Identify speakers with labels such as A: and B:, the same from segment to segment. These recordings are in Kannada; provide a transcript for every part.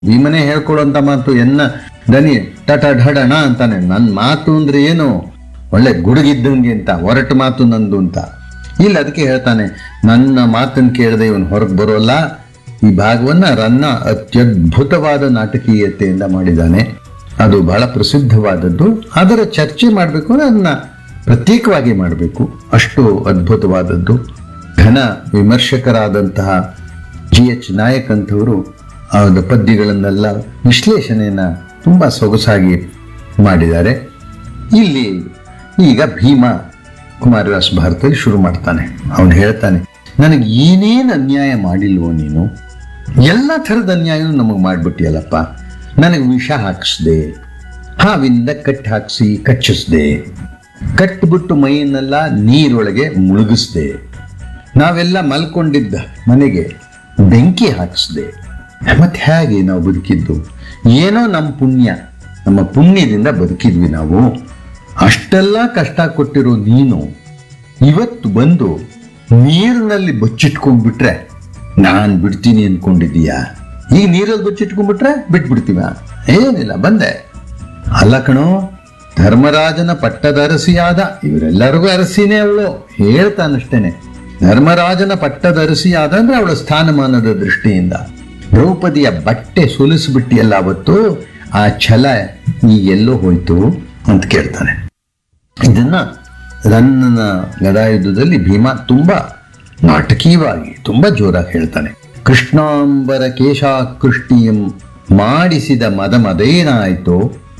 A: ಭೀಮನೇ ಹೇಳ್ಕೊಡುವಂತ ಮಾತು ಎನ್ನ ದನಿ ಟಟ ಢಡಣ ಅಂತಾನೆ ನನ್ನ ಮಾತು ಅಂದ್ರೆ ಏನು ಒಳ್ಳೆ ಗುಡುಗಿದ್ದಂಗೆ ಅಂತ ಒರಟು ಮಾತು ನಂದು ಅಂತ ಇಲ್ಲ ಅದಕ್ಕೆ ಹೇಳ್ತಾನೆ ನನ್ನ ಮಾತನ್ನು ಕೇಳದೆ ಇವನು ಹೊರಗೆ ಬರೋಲ್ಲ ಈ ಭಾಗವನ್ನ ರನ್ನ ಅತ್ಯದ್ಭುತವಾದ ನಾಟಕೀಯತೆಯಿಂದ ಮಾಡಿದ್ದಾನೆ ಅದು ಬಹಳ ಪ್ರಸಿದ್ಧವಾದದ್ದು ಅದರ ಚರ್ಚೆ ಮಾಡಬೇಕು ಅಂದ್ರೆ ಅದನ್ನ ಪ್ರತ್ಯೇಕವಾಗಿ ಮಾಡಬೇಕು ಅಷ್ಟು ಅದ್ಭುತವಾದದ್ದು ಘನ ವಿಮರ್ಶಕರಾದಂತಹ ಜಿ ಎಚ್ ನಾಯಕ್ ಅಂತವರು ಅವರ ಪದ್ಯಗಳನ್ನೆಲ್ಲ ವಿಶ್ಲೇಷಣೆಯನ್ನ ತುಂಬಾ ಸೊಗಸಾಗಿ ಮಾಡಿದ್ದಾರೆ ಇಲ್ಲಿ ಈಗ ಭೀಮ ಕುಮಾರವ್ಯಾಸ ಭಾರತದಲ್ಲಿ ಶುರು ಮಾಡ್ತಾನೆ ಅವನು ಹೇಳ್ತಾನೆ ನನಗೆ ಏನೇನು ಅನ್ಯಾಯ ಮಾಡಿಲ್ವೋ ನೀನು ಎಲ್ಲ ಥರದ ಅನ್ಯಾಯನೂ ನಮಗೆ ಮಾಡ್ಬಿಟ್ಟಿಯಲ್ಲಪ್ಪ ನನಗೆ ವಿಷ ಹಾಕಿಸ್ದೆ ಹಾವಿಂದ ಕಟ್ಟಿ ಹಾಕಿಸಿ ಕಚ್ಚಿಸ್ದೆ ಕಟ್ಟಿಬಿಟ್ಟು ಮೈಯನ್ನೆಲ್ಲ ನೀರೊಳಗೆ ಮುಳುಗಿಸ್ದೆ ನಾವೆಲ್ಲ ಮಲ್ಕೊಂಡಿದ್ದ ಮನೆಗೆ ಬೆಂಕಿ ಹಾಕಿಸ್ದೆ ಮತ್ತೆ ಹೇಗೆ ನಾವು ಬದುಕಿದ್ದು ಏನೋ ನಮ್ಮ ಪುಣ್ಯ ನಮ್ಮ ಪುಣ್ಯದಿಂದ ಬದುಕಿದ್ವಿ ನಾವು ಅಷ್ಟೆಲ್ಲ ಕಷ್ಟ ಕೊಟ್ಟಿರೋ ನೀನು ಇವತ್ತು ಬಂದು ನೀರಿನಲ್ಲಿ ಬಚ್ಚಿಟ್ಕೊಂಡ್ಬಿಟ್ರೆ ನಾನು ಬಿಡ್ತೀನಿ ಅನ್ಕೊಂಡಿದೀಯಾ ಈಗ ನೀರಲ್ಲಿ ಬಚ್ಚಿಟ್ಕೊಂಡ್ಬಿಟ್ರೆ ಬಿಟ್ಬಿಡ್ತೀವ ಏನಿಲ್ಲ ಬಂದೆ ಅಲ್ಲ ಕಣೋ ಧರ್ಮರಾಜನ ಪಟ್ಟದ ಅರಸಿಯಾದ ಇವರೆಲ್ಲರಿಗೂ ಅರಸಿನೇ ಅವಳು ಹೇಳ್ತಾನಷ್ಟೇನೆ ಧರ್ಮರಾಜನ ಪಟ್ಟದ ಅರಸಿಯಾದ ಅಂದ್ರೆ ಅವಳ ಸ್ಥಾನಮಾನದ ದೃಷ್ಟಿಯಿಂದ ದ್ರೌಪದಿಯ ಬಟ್ಟೆ ಸುಲಿಸ್ಬಿಟ್ಟಿಯಲ್ಲ ಅವತ್ತು ಆ ಛಲ ಈಗ ಎಲ್ಲೋ ಹೋಯ್ತು ಅಂತ ಕೇಳ್ತಾನೆ ಇದನ್ನ ರನ್ನನ ಗದಾಯುದ್ಧದಲ್ಲಿ ಭೀಮ ತುಂಬಾ ನಾಟಕೀಯವಾಗಿ ತುಂಬಾ ಜೋರಾಗಿ ಹೇಳ್ತಾನೆ ಕೃಷ್ಣಾಂಬರ ಕೇಶಾಕೃಷ್ಟಿಯಂ ಮಾಡಿಸಿದ ಮದ ಮದೇನಾಯ್ತೋ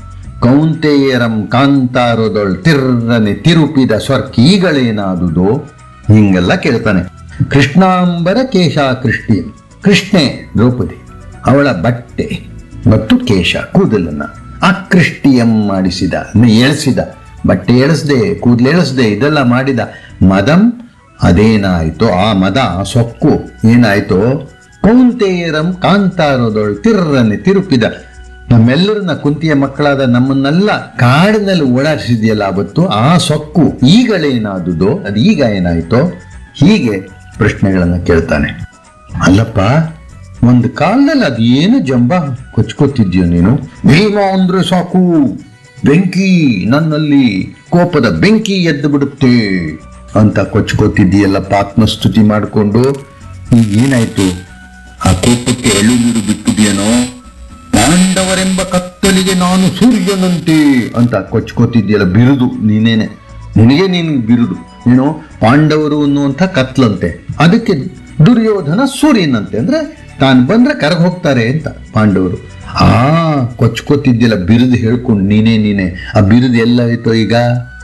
A: ಕೌಂತೆಯರಂ ಕಾಂತಾರದೊಳ್ ತಿರ್ರನೆ ತಿರುಪಿದ ಸ್ವರ್ಕೀಗಳೇನಾದುದೋ ಹಿಂಗೆಲ್ಲ ಕೇಳ್ತಾನೆ ಕೃಷ್ಣಾಂಬರ ಕೇಶಾಕೃಷ್ಟಿ ಕೃಷ್ಣೆ ದ್ರೌಪದಿ ಅವಳ ಬಟ್ಟೆ ಮತ್ತು ಕೇಶ ಕೂದಲನ್ನ ಅಕೃಷ್ಟಿಯಂ ಮಾಡಿಸಿದ ಅಂದ್ರೆ ಎಳಿಸಿದ ಬಟ್ಟೆ ಎಳಿಸ್ದೆ ಕೂದಲು ಎಳಿಸ್ದೆ ಇದೆಲ್ಲ ಮಾಡಿದ ಮದಂ ಅದೇನಾಯ್ತೋ ಆ ಮದ ಆ ಸೊಕ್ಕು ಏನಾಯ್ತೋ ಕೌಂತೆಯರಂ ಕಾಂತಾರದೊಳ್ ತಿರ್ರನೆ ತಿರುಪಿದ ನಮ್ಮೆಲ್ಲರನ್ನ ಕುಂತಿಯ ಮಕ್ಕಳಾದ ನಮ್ಮನ್ನೆಲ್ಲ ಕಾಡಿನಲ್ಲಿ ಓಡಾಡಿಸಿದೆಯಲ್ಲ ಅವತ್ತು ಆ ಸೊಕ್ಕು ಈಗಳೇನಾದುದೋ ಅದು ಈಗ ಏನಾಯ್ತೋ ಹೀಗೆ ಪ್ರಶ್ನೆಗಳನ್ನ ಕೇಳ್ತಾನೆ ಅಲ್ಲಪ್ಪ ಒಂದು ಕಾಲದಲ್ಲಿ ಅದೇನು ಜಂಬ ಕೊಚ್ಕೋತಿದ್ಯೋ ನೀನು ಭೀಮ ಅಂದ್ರೆ ಸಾಕು ಬೆಂಕಿ ನನ್ನಲ್ಲಿ ಕೋಪದ ಬೆಂಕಿ ಎದ್ದು ಬಿಡುತ್ತೆ ಅಂತ ಕೊಚ್ಕೋತಿದ್ದೀಯಲ್ಲಪ್ಪ ಆತ್ಮಸ್ತುತಿ ಮಾಡಿಕೊಂಡು ಈಗ ಏನಾಯ್ತು ಆ ಕೋಪಕ್ಕೆ ಎಳು ನೀರು ಬಿಟ್ಟಿದ್ಯೇನೋ ಪಾಂಡವರೆಂಬ ಕತ್ತಲಿಗೆ ನಾನು ಸೂರ್ಯನಂತೆ ಅಂತ ಕೊಚ್ಕೋತಿದ್ಯಲ್ಲ ಬಿರುದು ನೀನೇನೆ ನಿನಗೆ ನೀನು ಬಿರುದು ಏನು ಪಾಂಡವರು ಅನ್ನುವಂಥ ಕತ್ಲಂತೆ ಅದಕ್ಕೆ ದುರ್ಯೋಧನ ಸೂರ್ಯನಂತೆ ಅಂದ್ರೆ ತಾನು ಬಂದ್ರೆ ಕರಗ್ ಹೋಗ್ತಾರೆ ಅಂತ ಪಾಂಡವರು ಆ ಕೊಚ್ಕೋತಿದ್ಯಲ್ಲ ಬಿರುದು ಹೇಳ್ಕೊಂಡು ನೀನೇ ನೀನೆ ಆ ಬಿರುದು ಎಲ್ಲ ಆಯ್ತೋ ಈಗ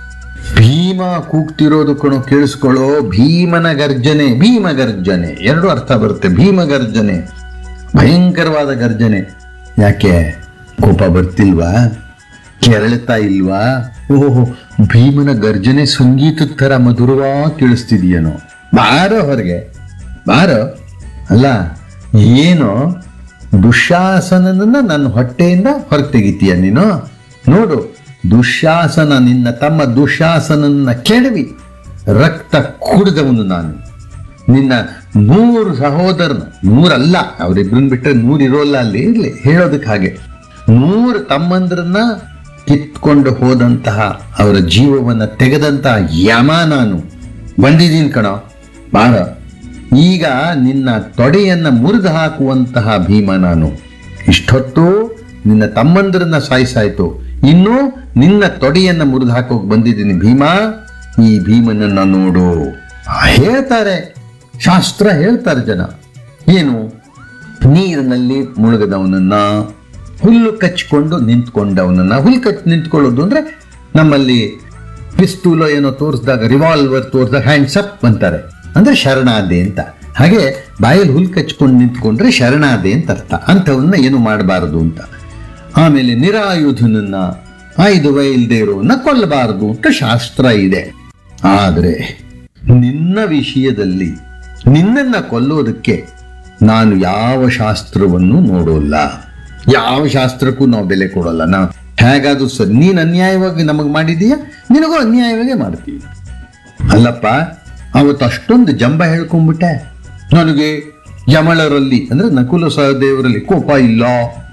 A: ಭೀಮ ಕೂಗ್ತಿರೋದು ಕಣೋ ಕೇಳಿಸ್ಕೊಳ್ಳೋ ಭೀಮನ ಗರ್ಜನೆ ಭೀಮ ಗರ್ಜನೆ ಎರಡು ಅರ್ಥ ಬರುತ್ತೆ ಭೀಮ ಗರ್ಜನೆ ಭಯಂಕರವಾದ ಗರ್ಜನೆ ಯಾಕೆ ಕೋಪ ಬರ್ತಿಲ್ವಾ ಕೆರಳ್ತಾ ಇಲ್ವಾ ಓಹೋ ಭೀಮನ ಗರ್ಜನೆ ಸಂಗೀತದ ಥರ ಮಧುರವಾಗಿ ಕೇಳಿಸ್ತಿದೆಯೇನೋ ಬಾರೋ ಹೊರಗೆ ಬಾರೋ ಅಲ್ಲ ಏನೋ ದುಶಾಸನನ್ನ ನನ್ನ ಹೊಟ್ಟೆಯಿಂದ ಹೊರಗೆ ತೆಗಿತೀಯ ನೀನು ನೋಡು ದುಶಾಸನ ನಿನ್ನ ತಮ್ಮ ದುಶಾಸನನ್ನ ಕೆಡವಿ ರಕ್ತ ಕುಡಿದವನು ನಾನು ನಿನ್ನ ನೂರು ಸಹೋದರನ ನೂರಲ್ಲ ಅವರಿಬ್ಬರನ್ನ ಬಿಟ್ಟರೆ ನೂರು ಇರೋಲ್ಲ ಅಲ್ಲಿ ಇರ್ಲಿ ಹೇಳೋದಕ್ಕೆ ಹಾಗೆ ನೂರು ತಮ್ಮಂದ್ರನ್ನ ಕಿತ್ಕೊಂಡು ಹೋದಂತಹ ಅವರ ಜೀವವನ್ನ ತೆಗೆದಂತಹ ಯಮ ನಾನು ಬಂದಿದ್ದೀನಿ ಕಣೋ ಬಾರ ಈಗ ನಿನ್ನ ತೊಡೆಯನ್ನ ಮುರಿದು ಹಾಕುವಂತಹ ಭೀಮ ನಾನು ಇಷ್ಟೊತ್ತು ನಿನ್ನ ತಮ್ಮಂದ್ರನ್ನ ಸಾಯಿಸಾಯ್ತು ಇನ್ನು ನಿನ್ನ ತೊಡೆಯನ್ನ ಮುರಿದು ಹಾಕೋಕ್ ಬಂದಿದ್ದೀನಿ ಭೀಮ ಈ ಭೀಮನನ್ನ ನೋಡು ಹೇಳ್ತಾರೆ ಶಾಸ್ತ್ರ ಹೇಳ್ತಾರೆ ಜನ ಏನು ನೀರಿನಲ್ಲಿ ಮುಳುಗದವನನ್ನ ಹುಲ್ಲು ಕಚ್ಕೊಂಡು ನಿಂತ್ಕೊಂಡವನನ್ನ ಹುಲ್ಲು ಕಚ್ಚಿ ನಿಂತ್ಕೊಳ್ಳೋದು ಅಂದ್ರೆ ನಮ್ಮಲ್ಲಿ ಪಿಸ್ತೂಲೋ ಏನೋ ತೋರಿಸಿದಾಗ ರಿವಾಲ್ವರ್ ತೋರಿಸಿದಾಗ ಹ್ಯಾಂಡ್ಸ್ ಅಪ್ ಅಂತಾರೆ ಅಂದ್ರೆ ಶರಣಾದೆ ಅಂತ ಹಾಗೆ ಬಾಯಲ್ಲಿ ಹುಲ್ ಕಚ್ಕೊಂಡು ನಿಂತ್ಕೊಂಡ್ರೆ ಶರಣಾದೆ ಅಂತ ಅರ್ಥ ಅಂಥವನ್ನ ಏನು ಮಾಡಬಾರದು ಅಂತ ಆಮೇಲೆ ನಿರಾಯುಧನನ್ನ ಆಯುಧವ ಇಲ್ಲದೆ ಇರೋವನ್ನ ಕೊಲ್ಲಬಾರದು ಅಂತ ಶಾಸ್ತ್ರ ಇದೆ ಆದರೆ ನಿನ್ನ ವಿಷಯದಲ್ಲಿ ನಿನ್ನನ್ನ ಕೊಲ್ಲೋದಕ್ಕೆ ನಾನು ಯಾವ ಶಾಸ್ತ್ರವನ್ನು ನೋಡೋಲ್ಲ ಯಾವ ಶಾಸ್ತ್ರಕ್ಕೂ ನಾವು ಬೆಲೆ ಕೊಡೋಲ್ಲ ನಾ ಹೇಗಾದ್ರೂ ಸರ್ ನೀನು ಅನ್ಯಾಯವಾಗಿ ನಮಗೆ ಮಾಡಿದೀಯ ನಿನಗೂ ಅನ್ಯಾಯವಾಗೇ ಮಾಡ್ತೀವಿ ಅಲ್ಲಪ್ಪ ಅವತ್ತು ಅಷ್ಟೊಂದು ಜಂಬ ಹೇಳ್ಕೊಂಡ್ಬಿಟ್ಟೆ ನನಗೆ ಯಮಳರಲ್ಲಿ ಅಂದ್ರೆ ನಕುಲ ಸಹದೇವರಲ್ಲಿ ಕೋಪ ಇಲ್ಲ